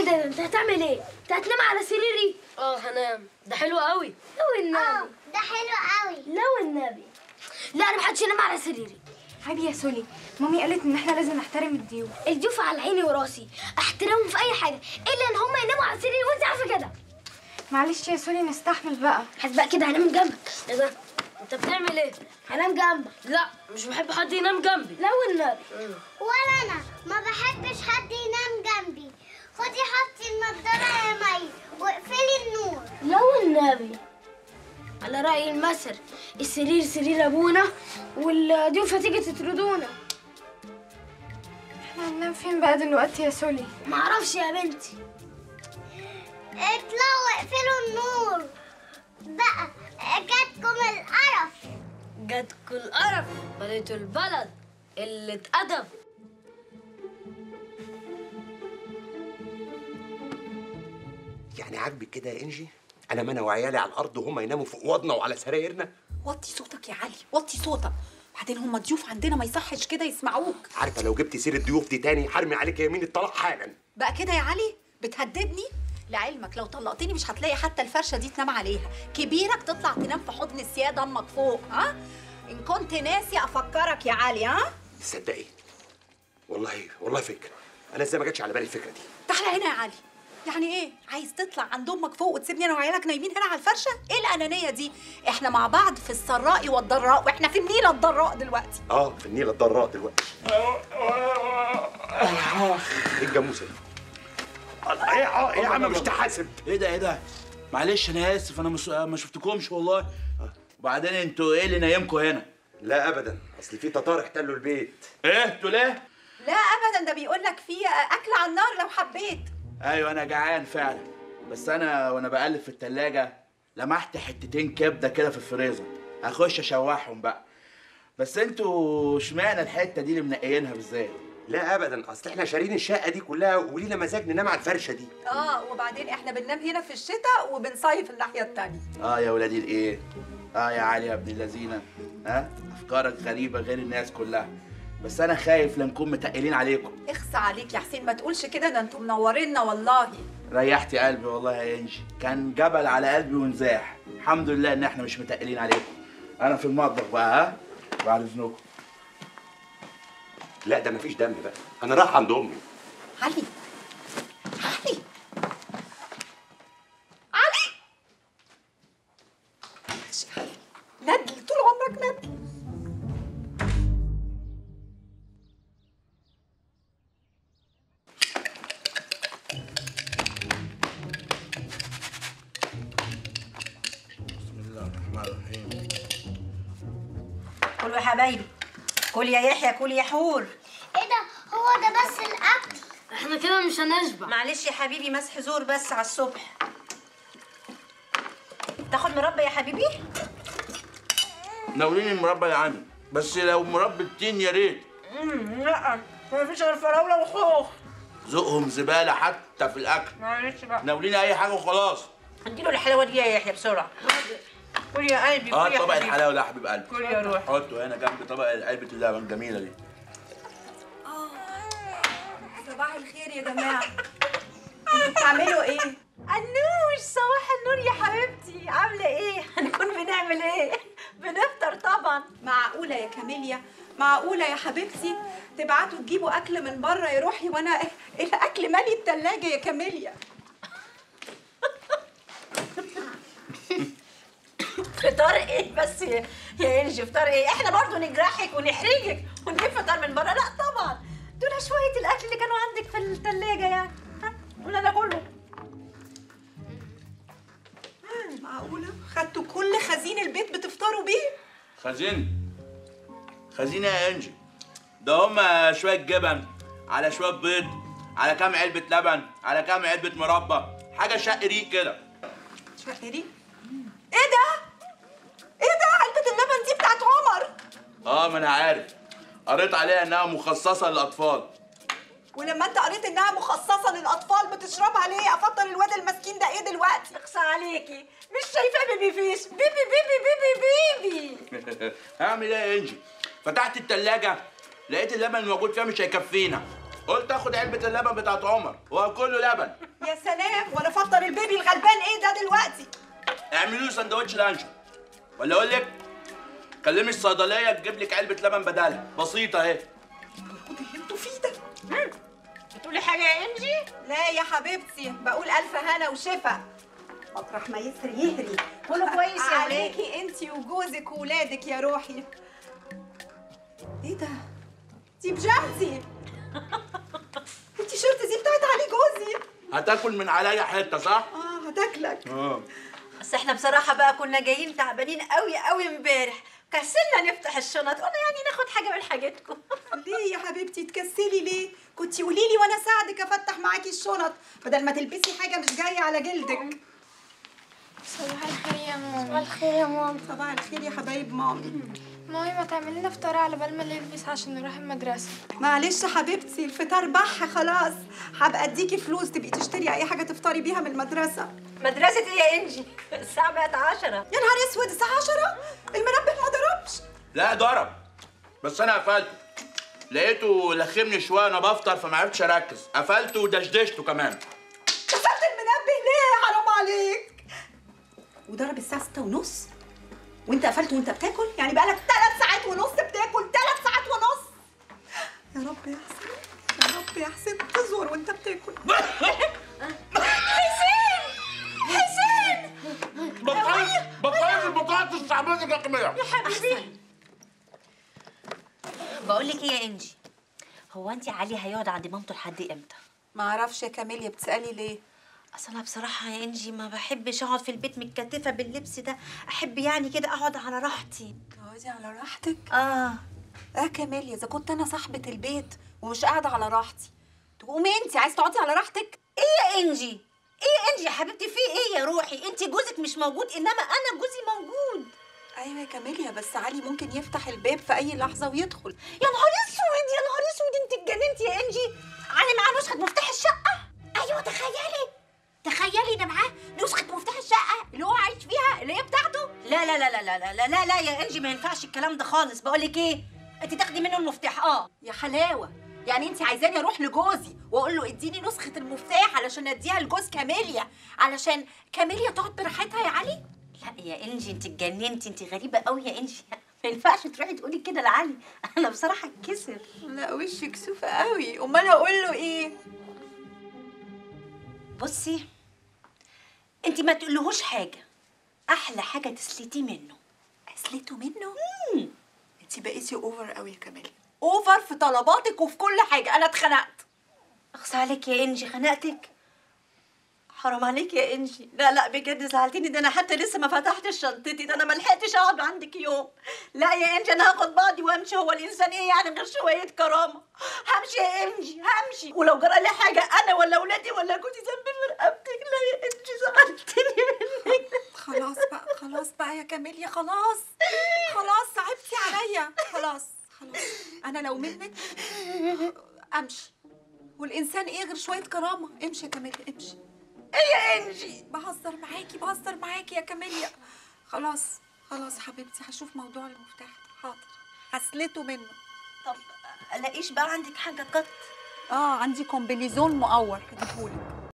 ده انت هتعمل ايه؟ انت هتنام على سريري؟ اه هنام ده حلو قوي لو النبي ده حلو قوي لو النبي لا انا محدش ينام على سريري عادي يا سولي مامي قالت ان احنا لازم نحترم الضيوف الضيوف على عيني وراسي احترمهم في اي حاجه الا ان هم يناموا على سريري وانت عارفه كده معلش يا سولي نستحمل بقى هسبق كده هنام جنبك ايه ده انت بتعمل ايه هنام جنبك لا مش بحب حد ينام جنبي لو النبي ولا انا ما بحبش حد ينام جنبي خدي حطي النضاره يا مي واقفلي النور لو النبي على رأي المثل السرير سرير أبونا والضيوف هتيجي تطردونا احنا هننام فين بقى دلوقتي يا سولي معرفش يا بنتي اطلعوا واقفلوا النور بقى جاتكم القرف جاتكوا القرف بنيتوا البلد اللي اتأدب يعني عاجبك كده يا انجي انا ما انا وعيالي على الارض وهم يناموا في اوضنا وعلى سرايرنا وطي صوتك يا علي وطي صوتك بعدين هم ضيوف عندنا ما يصحش كده يسمعوك عارفه لو جبت سيره ضيوف دي تاني حرمي عليك يمين الطلاق حالا بقى كده يا علي بتهددني لعلمك لو طلقتني مش هتلاقي حتى الفرشه دي تنام عليها كبيرك تطلع تنام في حضن السياده امك فوق ها ان كنت ناسي افكرك يا علي ها تصدقي والله والله فكره انا ازاي ما جاتش على بالي الفكره دي تعالى هنا يا علي يعني ايه عايز تطلع عند امك فوق وتسيبني انا وعيالك نايمين هنا على الفرشه ايه الانانيه دي احنا مع بعض في السراء والضراء واحنا في النيله الضراء دلوقتي اه في النيل الضراء دلوقتي ايه الجاموسه دي الله، ايه يا- ايه يا عم مش تحاسب ايه ده ايه ده معلش انا اسف انا مش ما شفتكمش والله وبعدين انتوا ايه اللي نايمكم هنا لا ابدا اصل في تتار احتلوا البيت ايه انتوا ليه لا ابدا ده بيقول لك في اكل على النار لو حبيت ايوه انا جعان فعلا بس انا وانا بقلب في التلاجة لمحت حتتين كبده كده في الفريزر هخش اشوحهم بقى بس انتوا اشمعنى الحته دي اللي منقيينها بالذات لا ابدا اصل احنا شارين الشقه دي كلها ولينا مزاج ننام على الفرشه دي اه وبعدين احنا بننام هنا في الشتاء وبنصيف الناحيه التانية اه يا ولادي الايه اه يا علي يا ابن اللذينه ها افكارك غريبه غير الناس كلها بس انا خايف لنكون متقلين عليكم اخصى عليك يا حسين ما تقولش كده ده انتوا منورينا والله ريحتي قلبي والله يا انجي كان جبل على قلبي ونزاح الحمد لله ان احنا مش متقلين عليكم انا في المطبخ بقى ها بعد اذنكم لا ده مفيش دم بقى انا رايح عند امي علي علي علي ماشي يا علي. ندل طول عمرك ندل بسم الله الرحمن الرحيم كلوا يا حبايبي كل يا يحيى كل يا حور ايه ده هو ده بس الاكل احنا كده مش هنشبع معلش يا حبيبي مسح زور بس على الصبح تاخد مربى يا حبيبي ناوليني المربى يا عمي بس لو مربى التين يا ريت لا ما فيش غير فراوله وخوخ ذوقهم زباله حتى في الاكل معلش بقى ناوليني اي حاجه وخلاص اديله الحلاوه دي يا يحيى بسرعه كل يا قلبي اه كل يا طبق حبيبي الحلاوه ده يا حبيب قلبي كل يا روح حطه هنا جنب طبق علبه اللبن الجميله دي صباح الخير يا جماعه انتوا بتعملوا ايه النوش صباح النور يا حبيبتي عامله ايه هنكون بنعمل ايه بنفطر طبعا معقوله يا كاميليا معقوله يا حبيبتي تبعتوا تجيبوا اكل من بره يا روحي وانا الاكل مالي التلاجة يا كاميليا فطار ايه بس يا يا انجي فطار ايه احنا برضو نجرحك ونحرجك ونجيب فطار من بره لا طبعا دول شويه الاكل اللي كانوا عندك في الثلاجه يعني ها قلنا ده كله معقوله خدتوا كل خزين البيت بتفطروا بيه خزين خزين يا انجي ده هما شويه جبن على شويه بيض على كام علبه لبن على كام علبه مربى حاجه شق ريق كده شقري ايه ده ايه ده علبه اللبن دي بتاعت عمر اه ما انا عارف قريت عليها انها مخصصه للاطفال ولما انت قريت انها مخصصه للاطفال بتشربها ليه افضل الواد المسكين ده ايه دلوقتي اقصى عليكي مش شايفاه بيبي فيش بيبي بيبي بيبي بيبي هعمل ايه يا انجي فتحت التلاجة لقيت اللبن الموجود فيها مش هيكفينا قلت اخد علبه اللبن بتاعت عمر واكل له لبن يا سلام وانا افطر البيبي الغلبان ايه ده دلوقتي اعملوا له سندوتش لانشون ولا اقول لك كلمي الصيدليه تجيب لك علبه لبن بدالها بسيطه اهي خد اللي انتوا فيه ده بتقولي حاجه يا انجي لا يا حبيبتي بقول الف هنا وشفا مطرح ما يسري يهري كله كويس يا ولاد عليكي انتي وجوزك وولادك يا روحي ايه ده دي بجامتي التيشيرت دي بتاعت علي جوزي هتاكل من عليا حته صح اه هتاكلك اه بس احنا بصراحه بقى كنا جايين تعبانين قوي قوي امبارح كسلنا نفتح الشنط قلنا يعني ناخد حاجه من حاجتكم ليه يا حبيبتي تكسلي ليه كنتي قولي لي وانا اساعدك افتح معاكي الشنط بدل ما تلبسي حاجه مش جايه على جلدك صباح الخير يا ماما صباح الخير يا ماما صباح الخير يا حبايب مامي مامي ما تعمل لنا فطار على بال ما نلبس عشان نروح المدرسة معلش حبيبتي الفطار بح خلاص هبقى اديكي فلوس تبقي تشتري اي حاجه تفطري بيها من المدرسه مدرسه ايه يا انجي الساعه بقت 10 يا نهار اسود الساعه 10 المنبه ما ضربش لا ضرب بس انا قفلته لقيته لخمني شويه وانا بفطر فما عرفتش اركز قفلته ودشدشته كمان كسرت المنبه ليه حرام عليك وضرب الساعه 6 ونص وانت قفلت وانت بتاكل يعني بقالك 3 ساعات ونص بتاكل 3 ساعات ونص يا رب يا حسين يا رب يا حسين تزور وانت بتاكل بطلت بطلت البطاقات الشعبيه الرقميه بقول لك ايه يا انجي هو انت علي هيقعد عند مامته لحد امتى ما اعرفش يا كاميليا بتسالي ليه اصل انا بصراحه يا انجي ما بحبش اقعد في البيت متكتفه باللبس ده احب يعني كده اقعد على راحتي اقعدي على راحتك اه اه كاميليا اذا كنت انا صاحبه البيت ومش قاعده على راحتي تقومي انت عايز تقعدي على راحتك ايه يا انجي ايه يا انجي يا حبيبتي في ايه يا روحي انت جوزك مش موجود انما انا جوزي موجود ايوه يا كاميليا بس علي ممكن يفتح الباب في اي لحظه ويدخل يا نهار اسود يا نهار اسود انت اتجننتي يا انجي علي معاه نسخه مفتاح الشقه ايوه تخيلي تخيلي ده معاه نسخه مفتاح الشقه اللي هو عايش فيها اللي هي بتاعته لا لا لا لا لا لا لا لا, لا يا انجي ما ينفعش الكلام ده خالص بقول لك ايه انت تاخدي منه المفتاح اه يا حلاوه يعني انت عايزاني اروح لجوزي واقول له اديني نسخه المفتاح علشان اديها لجوز كاميليا علشان كاميليا تقعد براحتها يا علي لا يا انجي انت اتجننتي انت غريبه قوي يا انجي ما ينفعش تروحي تقولي كده لعلي انا بصراحه اتكسر لا وشك كسوفه قوي امال اقول له ايه بصي انت ما تقولهوش حاجه احلى حاجه تسلتيه منه اسلته منه انت بقيتي اوفر قوي يا كاميليا اوفر في طلباتك وفي كل حاجه انا اتخنقت اخص عليك يا انجي خنقتك حرام عليك يا انجي لا لا بجد زعلتيني ده انا حتى لسه ما فتحتش شنطتي ده انا ما لحقتش اقعد عندك يوم لا يا انجي انا هاخد بعضي وامشي هو الانسان ايه يعني من غير شويه كرامه همشي يا انجي همشي ولو جرى لي حاجه انا ولا اولادي ولا جوزي ذنبي في رقبتك لا يا انجي زعلتني منك خلاص بقى خلاص بقى يا كاميليا خلاص خلاص صعبتي عليا خلاص خلاص انا لو منك امشي والانسان ايه غير شويه كرامه امشي يا كاميليا امشي ايه يا انجي بهزر معاكي بهزر معاكي يا كاميليا خلاص خلاص حبيبتي هشوف موضوع المفتاح ده حاضر هسلته منه طب الاقيش بقى عندك حاجه قط اه عندي كومبينيزون مقور هجيبهولك